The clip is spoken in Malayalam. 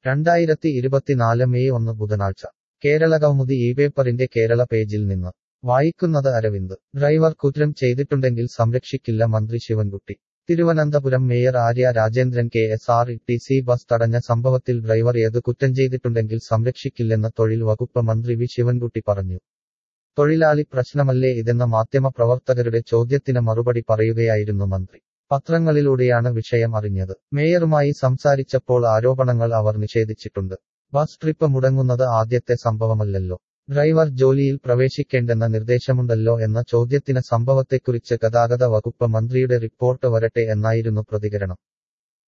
രണ്ടായിരത്തി ഇരുപത്തിനാല് മെയ് ഒന്ന് ബുധനാഴ്ച കേരള കൗമുദി ഈ പേപ്പറിന്റെ കേരള പേജിൽ നിന്ന് വായിക്കുന്നത് അരവിന്ദ് ഡ്രൈവർ കുറ്റം ചെയ്തിട്ടുണ്ടെങ്കിൽ സംരക്ഷിക്കില്ല മന്ത്രി Sivankutty Thiruvananthapuram mayor Arya Rajendran K S R T C bus തടഞ്ഞ സംഭവത്തിൽ ഡ്രൈവർ ഏത് കുറ്റം ചെയ്തിട്ടുണ്ടെങ്കിൽ സംരക്ഷിക്കില്ലെന്ന് തൊഴിൽ വകുപ്പ് മന്ത്രി വി ശിവൻകുട്ടി പറഞ്ഞു തൊഴിലാളി പ്രശ്നമല്ലേ ഇതെന്ന മാധ്യമ പ്രവർത്തകരുടെ ചോദ്യത്തിന് മറുപടി പറയുകയായിരുന്നു മന്ത്രി പത്രങ്ങളിലൂടെയാണ് വിഷയം അറിഞ്ഞത് മേയറുമായി സംസാരിച്ചപ്പോൾ ആരോപണങ്ങൾ അവർ നിഷേധിച്ചിട്ടുണ്ട് ബസ് ട്രിപ്പ് മുടങ്ങുന്നത് ആദ്യത്തെ സംഭവമല്ലല്ലോ ഡ്രൈവർ ജോലിയിൽ പ്രവേശിക്കേണ്ടെന്ന നിർദ്ദേശമുണ്ടല്ലോ എന്ന ചോദ്യത്തിന് സംഭവത്തെക്കുറിച്ച് ഗതാഗത വകുപ്പ് മന്ത്രിയുടെ റിപ്പോർട്ട് വരട്ടെ എന്നായിരുന്നു പ്രതികരണം